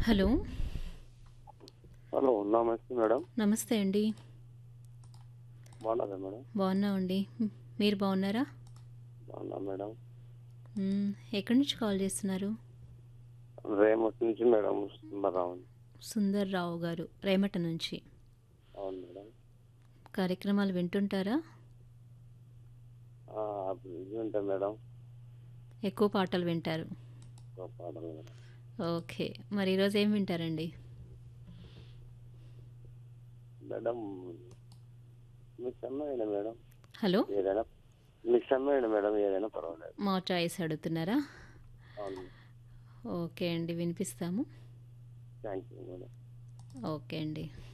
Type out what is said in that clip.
hello hello నమస్తే madam నమస్తే అండి బాగున్నారా మేడం బాగున్నామండి మ్, మీరు బాగున్నారా బాగున్నా మేడం మ్, ఎక్కడి నుంచి కాల్ చేస్తున్నారు రేమట్ నుంచి మేడం సుందరరావు సుందర్రావు గారు రేమట నుంచి అవును మేడం కార్యక్రమాలు వింటుంటారా ఆ, అప్పుడు ఇది ఉంటాయి మేడం ఎక్కువ పాటలు వింటారు ఒక పాటలు మేడం ఓకే మరి ఈరోజు ఏం వింటారండి మేడం మీకు సమ్మేయండి మేడం హలో ఏదైనా మీకు సమ్మేయండి మేడం ఏదైనా పర్వాలేదు మా చాయిస్ అడుగుతున్నారా అవును ఓకే అండి వినిపిస్తాము థ్యాంక్ యూ మేడం ఓకే అండి